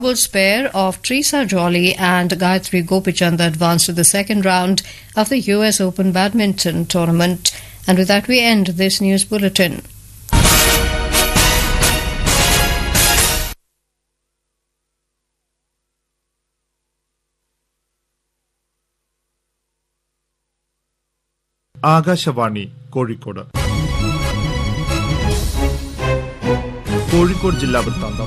Doubles pair of Teresa Jolly and Gayatri Gopichand advanced to the second round of the US Open Badminton Tournament. And with that, we end this news bulletin. Akashvani Kozhikode Kozhikode ജില്ലാ വൃത്താന്തം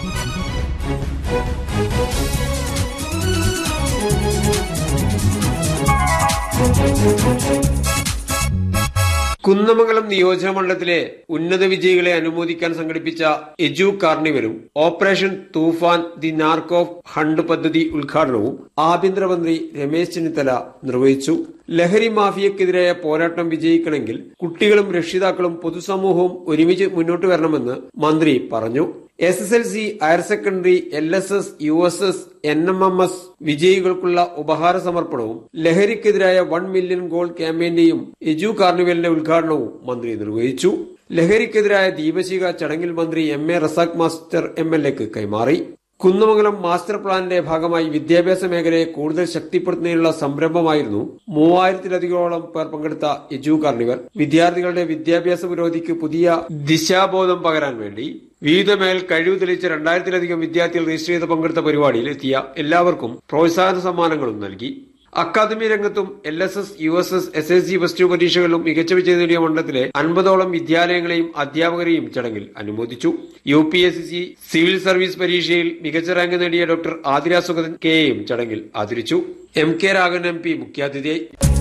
കുന്നമംഗലം നിയോജക മണ്ഡലത്തിലെ ഉന്നത വിജയികളെ അനുമോദിക്കാൻ സംഘടിപ്പിച്ച edu കാർണിവലും operation Toofan the narc of hunt പദ്ധതി ഉദ്ഘാടനവും ആഭ്യന്തരമന്ത്രി രമേശ് ചെന്നിത്തല നിർവഹിച്ചു ലഹരി മാഫിയക്കെതിരായ പോരാട്ടം വിജയിക്കണമെങ്കിൽ കുട്ടികളും രക്ഷിതാക്കളും പൊതുസമൂഹവും ഒരുമിച്ച് മുന്നോട്ട് വരണമെന്ന് മന്ത്രി പറഞ്ഞു S S L C higher secondary L S S U S S N M M S വിജയികൾക്കുള്ള ഉപഹാര സമർപ്പണവും ലഹരിക്കെതിരായ വൺ മില്യൺ ഗോൾ ക്യാമ്പയിന്റെയും എജു കാർണിവലിന്റെ ഉദ്ഘാടനവും മന്ത്രി നിർവഹിച്ചു ലഹരിക്കെതിരായ ദീപശിഖ ചടങ്ങിൽ മന്ത്രി M A Razak master M L എക്ക് കൈമാറി കുന്നമംഗലം മാസ്റ്റർ പ്ലാനിന്റെ ഭാഗമായി വിദ്യാഭ്യാസ മേഖലയെ കൂടുതൽ ശക്തിപ്പെടുത്തുന്നതിനുള്ള സംരംഭമായിരുന്നു മൂവായിരത്തിലധികോളം പേർ പങ്കെടുത്ത എജു കാർണിവൽ വിദ്യാർത്ഥികളുടെ വിദ്യാഭ്യാസ പുരോഗതിക്ക് പുതിയ ദിശാബോധം പകരാൻ വേണ്ടി വിവിധ മേൽ കഴിവ് തെളിയിച്ച രണ്ടായിരത്തിലധികം വിദ്യാർത്ഥികൾ രജിസ്റ്റർ ചെയ്ത് പങ്കെടുത്ത പരിപാടിയിൽ എത്തിയ എല്ലാവർക്കും പ്രോത്സാഹന സമ്മാനങ്ങളും നൽകി അക്കാദമി രംഗത്തും L S S U S S S S C plus two പരീക്ഷകളിലും മികച്ച വിജയം നേടിയ മണ്ഡലത്തിലെ അൻപതോളം വിദ്യാലയങ്ങളെയും അധ്യാപകരെയും ചടങ്ങിൽ അനുമോദിച്ചു U P S C civil service പരീക്ഷയിൽ മികച്ച റാങ്ക് നേടിയ ഡോക്ടർ ആതിര സുഗതൻ കെയെയും ചടങ്ങിൽ ആദരിച്ചു M K Raghavan M P മുഖ്യാതിഥിയായി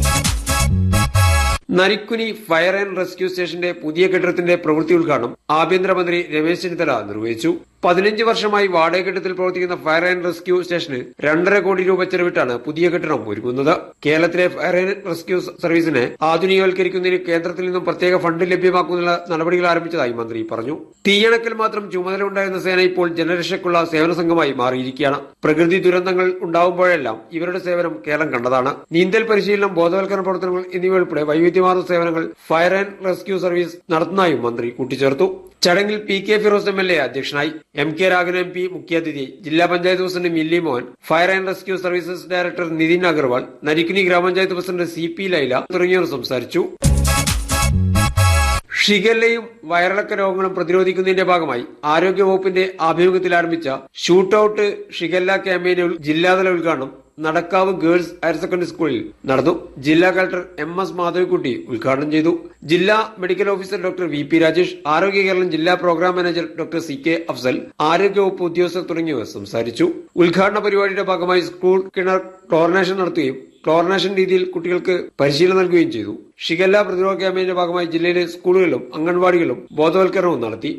നരിക്കുനി ഫയർ ആൻഡ് റെസ്ക്യൂ സ്റ്റേഷന്റെ പുതിയ കെട്ടിടത്തിന്റെ പ്രവൃത്തി ഉദ്ഘാടനം ആഭ്യന്തരമന്ത്രി രമേശ് ചെന്നിത്തല നിർവഹിച്ചു പതിനഞ്ച് വർഷമായി വാടക കെട്ടിടത്തിൽ പ്രവർത്തിക്കുന്ന ഫയർ ആൻഡ് റെസ്ക്യൂ സ്റ്റേഷന് രണ്ടര കോടി രൂപ ചെലവിട്ടാണ് പുതിയ കെട്ടിടം ഒരുങ്ങുന്നത് കേരളത്തിലെ ഫയർ ആൻഡ് റെസ്ക്യൂ സർവീസിനെ ആധുനികവൽക്കരിക്കുന്നതിന് കേന്ദ്രത്തിൽ നിന്നും പ്രത്യേക ഫണ്ട് ലഭ്യമാക്കുന്നതിനുള്ള നടപടികൾ ആരംഭിച്ചതായി മന്ത്രി പറഞ്ഞു തീയണക്കിൽ മാത്രം ചുമതല ഉണ്ടായിരുന്ന സേന ഇപ്പോൾ ജനരക്ഷയ്ക്കുള്ള സേവന സംഘമായി മാറിയിരിക്കുകയാണ് പ്രകൃതി ദുരന്തങ്ങൾ ഉണ്ടാവുമ്പോഴെല്ലാം ഇവരുടെ സേവനം കേരളം കണ്ടതാണ് നീന്തൽ പരിശീലനം ബോധവൽക്കരണ പ്രവർത്തനങ്ങൾ എന്നിവ ഉൾപ്പെടെ വൈവിധ്യമാർന്ന സേവനങ്ങൾ ഫയർ ആൻഡ് റെസ്ക്യൂ സർവീസ് നടത്തുന്നതായും മന്ത്രി കൂട്ടിച്ചേർത്തു ചടങ്ങിൽ P K Firoz M L A അധ്യക്ഷനായി M K Raghavan M P മുഖ്യാതിഥി ജില്ലാ panchayat president Milli Mohan fire and rescue services director Nitin Agarwal Narikkuni ഗ്രാമപഞ്ചായത്ത് പ്രസിഡന്റ് സി പി ലൈല തുടങ്ങിയവർ സംസാരിച്ചു ഷിഗല്ലയും വയറിളക്ക രോഗങ്ങളും പ്രതിരോധിക്കുന്നതിന്റെ ഭാഗമായി ആരോഗ്യവകുപ്പിന്റെ ആഭിമുഖ്യത്തിൽ ആരംഭിച്ച ഷൂട്ട് ഔട്ട് ഷിഗല്ല ക്യാമ്പയിന്റെ ജില്ലാതല ഉദ്ഘാടനം നടക്കാവ് ഗേൾസ് ഹയർ സെക്കൻഡറി സ്കൂളിൽ നടന്നു ജില്ലാ കളക്ടർ എം എസ് മാധവിക്കുട്ടി ഉദ്ഘാടനം ചെയ്തു ജില്ലാ medical officer doctor V P Rajesh Arogya Keralam ജില്ലാ programme manager doctor C K Afsal ആരോഗ്യവകുപ്പ് ഉദ്യോഗസ്ഥർ തുടങ്ങിയവർ സംസാരിച്ചു ഉദ്ഘാടന പരിപാടിയുടെ ഭാഗമായി സ്കൂൾ കിണർ ക്ലോറിനേഷൻ നടത്തുകയും ക്ലോറിനേഷൻ രീതിയിൽ കുട്ടികൾക്ക് പരിശീലനം നൽകുകയും ചെയ്തു ഷിഗല്ല പ്രതിരോധ ക്യാമ്പയിന്റെ ഭാഗമായി ജില്ലയിലെ സ്കൂളുകളിലും അംഗൻവാടികളിലും ബോധവൽക്കരണവും നടത്തി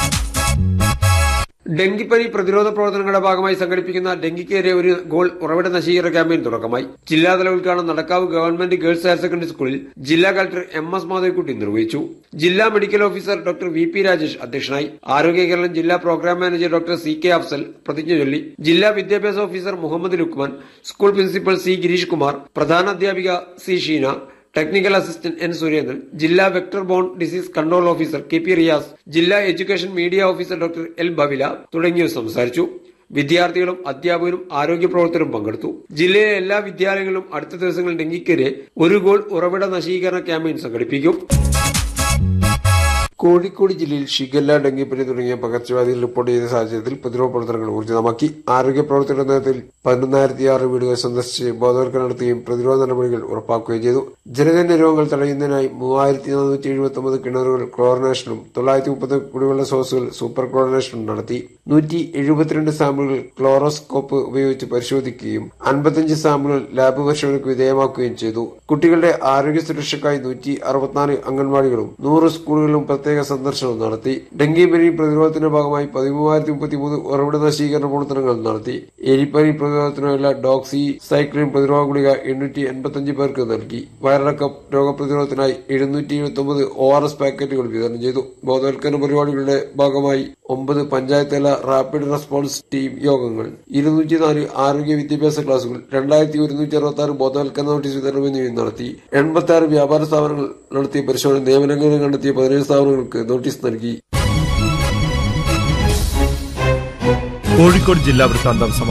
ഡെങ്കിപ്പനി പ്രതിരോധ പ്രവർത്തനങ്ങളുടെ ഭാഗമായി സംഘടിപ്പിക്കുന്ന ഡെങ്കിക്കെതിരെ ഒരു ഗോൾ ഉറവിട നശീകരണ ക്യാമ്പയിൻ തുടക്കമായി ജില്ലാതല ഉദ്ഘാടനം Nadakkavu government girls higher secondary സ്കൂളിൽ ജില്ലാ കളക്ടർ എം എസ് മാധവിക്കുട്ടി നിർവഹിച്ചു ജില്ലാ medical officer doctor V P Rajesh അധ്യക്ഷനായി ആരോഗ്യ കേരളം ജില്ലാ programme manager doctor C K Afsal പ്രതിജ്ഞ ചൊല്ലി ജില്ലാ വിദ്യാഭ്യാസ officer Muhammad Lukman school principal C Girish Kumar പ്രധാന അധ്യാപിക C Sheena technical assistant N Surendran ജില്ലാ vector borne disease control officer K P Riyas ജില്ലാ education media officer doctor L Bavila തുടങ്ങിയവർ സംസാരിച്ചു വിദ്യാർത്ഥികളും അധ്യാപകരും ആരോഗ്യ പ്രവർത്തകരും പങ്കെടുത്തു ജില്ലയിലെ എല്ലാ വിദ്യാലയങ്ങളിലും അടുത്ത ദിവസങ്ങളിൽ ഡെങ്കിക്കെതിരെ ഒരു ഗോൾ ഉറവിട നശീകരണ ക്യാമ്പയിൻ സംഘടിപ്പിക്കും കോഴിക്കോട് ജില്ലയിൽ ഷിഗല്ല ഡെങ്കിപ്പനി തുടങ്ങിയ പകർച്ചവ്യാധികൾ റിപ്പോർട്ട് ചെയ്ത സാഹചര്യത്തിൽ പ്രതിരോധ പ്രവർത്തനങ്ങൾ ഊർജിതമാക്കി ആരോഗ്യ പ്രവർത്തകരുടെ നേതൃത്വത്തിൽ പതിനൊന്നായിരത്തി ആറ് വീടുകൾ സന്ദർശിച്ച് ബോധവൽക്കരണം നടത്തുകയും പ്രതിരോധ നടപടികൾ ഉറപ്പാക്കുകയും ചെയ്തു ജനജന്യ രോഗങ്ങൾ തടയുന്നതിനായി മൂവായിരത്തി നാനൂറ്റി എഴുപത്തി ഒമ്പത് കിണറുകൾ ക്ലോറിനേഷനും തൊള്ളായിരത്തി മുപ്പത് കുടിവെള്ള സോഴ്സുകൾ സൂപ്പർ ക്ലോറിനേഷനും നടത്തി നൂറ്റി എഴുപത്തിരണ്ട് സാമ്പിളുകൾ ക്ലോറോസ്കോപ്പ് ഉപയോഗിച്ച് പരിശോധിക്കുകയും അൻപത്തിയഞ്ച് സാമ്പിളുകൾ ലാബ് പരിശോധനയ്ക്ക് വിധേയമാക്കുകയും ചെയ്തു കുട്ടികളുടെ ആരോഗ്യ സുരക്ഷയ്ക്കായി നൂറ്റി അറുപത്തിനാല് അംഗൻവാടികളും നൂറ് സ്കൂളുകളിലും പ്രത്യേക സന്ദർശനം നടത്തി ഡെങ്കിപ്പനി പ്രതിരോധത്തിന്റെ ഭാഗമായി പതിമൂവായിരത്തി മുപ്പത്തിമൂന്ന് ഉറവിട നശീകരണ പ്രവർത്തനങ്ങൾ നടത്തി എലിപ്പനി പ്രതിരോധത്തിനുള്ള ഡോക്സി സൈക്ലിൻ പ്രതിരോധ ഗുളിക എണ്ണൂറ്റി എൺപത്തിയഞ്ച് പേർക്ക് നൽകി വയറിളക്കം രോഗപ്രതിരോധത്തിനായി എഴുന്നൂറ്റി എഴുപത്തി ഒമ്പത് ഒ ആർ എസ് പാക്കറ്റുകൾ വിതരണം ചെയ്തു ബോധവൽക്കരണ പരിപാടികളുടെ ഭാഗമായി ഒമ്പത് പഞ്ചായത്ത് തല റാപ്പിഡ് റെസ്പോൺസ് ടീം യോഗങ്ങൾ ഇരുന്നൂറ്റി നാല് ആരോഗ്യ വിദ്യാഭ്യാസ ക്ലാസുകൾ രണ്ടായിരത്തി ഒരുന്നൂറ്റി അറുപത്തി ആറ് ബോധവൽക്കരണ നോട്ടീസ് വിതരണം എന്നിവയും നടത്തി എൺപത്തി ആറ് വ്യാപാര സ്ഥാപനങ്ങൾ നടത്തിയ പരിശോധന നിയമലംഘനം കണ്ടെത്തിയ പതിനേഴ് സ്ഥാപനങ്ങൾക്ക് നോട്ടീസ് നൽകി കോഴിക്കോട് ജില്ലാ വൃത്താന്തം സമാപിച്ചു